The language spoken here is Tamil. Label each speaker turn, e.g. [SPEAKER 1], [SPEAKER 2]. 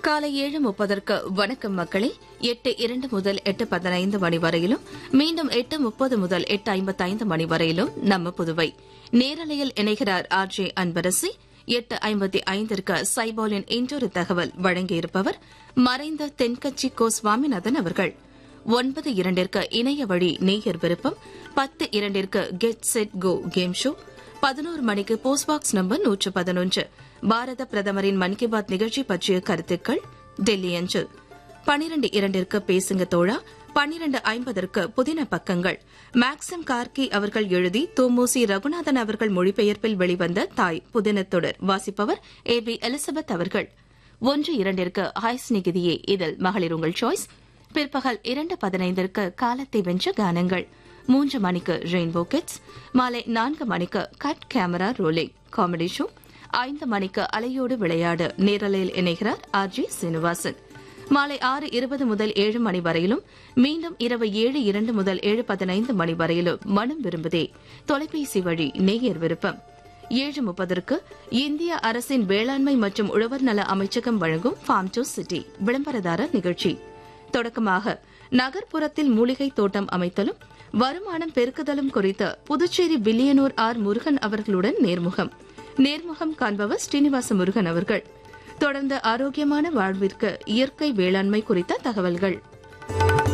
[SPEAKER 1] காலை ஏழு முப்பதற்கு வணக்கம் மக்களே எட்டு இரண்டு முதல் எட்டு பதினைந்து மணி வரையிலும் மீண்டும் எட்டு முப்பது முதல் எட்டு ஐம்பத்தைந்து மணி வரையிலும் நம்ம புதுவை நேரலையில் இணைகிறார் ஆர் ஜே அன்பரசி எட்டு ஐம்பத்தி ஐந்திற்கு சைபாலின் இன்றொரு தகவல் வழங்கியிருப்பவர் மறைந்த தென்கட்சி கோ சுவாமிநாதன் அவர்கள் ஒன்பது இரண்டிற்கு இணைய வழி நேயர் விருப்பம் பத்து இரண்டிற்கு get set go game show பதினோரு மணிக்கு போஸ்ட் பாக்ஸ் நம்பர் நூற்று பதினொன்று பாரத பிரதமரின் மன் கி பாத் நிகழ்ச்சி பற்றிய கருத்துக்கள் டெல்லி அஞ்சல் பனிரண்டு இரண்டிற்கு பேசுங்க தோழா பன்னிரண்டு ஐம்பதற்கு புதின பக்கங்கள் மேக்சிம் கார்கி அவர்கள் எழுதி தோமோசி ரகுநாதன் அவர்கள் மொழிபெயர்ப்பில் வெளிவந்த தாய் புதின தொடர் வாசிப்பவர் ஏ பி எலிசபெத் அவர்கள் ஒன்று இரண்டிற்கு ஹாய்ஸ் நிகிதியே இதில் மகளிர் உங்கள் சாய்ஸ் பிற்பகல் இரண்டு பதினைந்திற்கு காலத்தை வென்ற கானங்கள் மூன்று மணிக்கு ரெயின்போ கிட்ஸ் மாலை நான்கு மணிக்கு cut camera rolling comedy show ஐந்து மணிக்கு அலையோடு விளையாடு நேரலையில் இணைகிறார் ஆர் ஜி சீனிவாசன் மாலை ஆறு இருபது முதல் ஏழு மணி வரையிலும் மீண்டும் இரவு ஏழு இரண்டு முதல் ஏழு பதினைந்து மணி வரையிலும் மனம் விரும்புதே தொலைபேசி வழி நேயர் விருப்பம் ஏழு முப்பதற்கு இந்திய அரசின் வேளாண்மை மற்றும் உழவர் நல அமைச்சகம் வழங்கும் ஃபார்ம் டு சிட்டி விளம்பரதாரர் நிகழ்ச்சி தொடக்கமாக நகர்ப்புறத்தில் மூலிகை தோட்டம் அமைத்தலும் வருமானம் பெருக்குதலும் குறித்து புதுச்சேரி பில்லியனூர் ஆர் முருகன் அவர்களுடன் நேர்முகம் நேர்முகம் காண்பவர் ஸ்ரீனிவாச முருகன் அவர்கள் தொடர்ந்து ஆரோக்கியமான வாழ்விற்கு இயற்கை வேளாண்மை குறித்த தகவல்கள்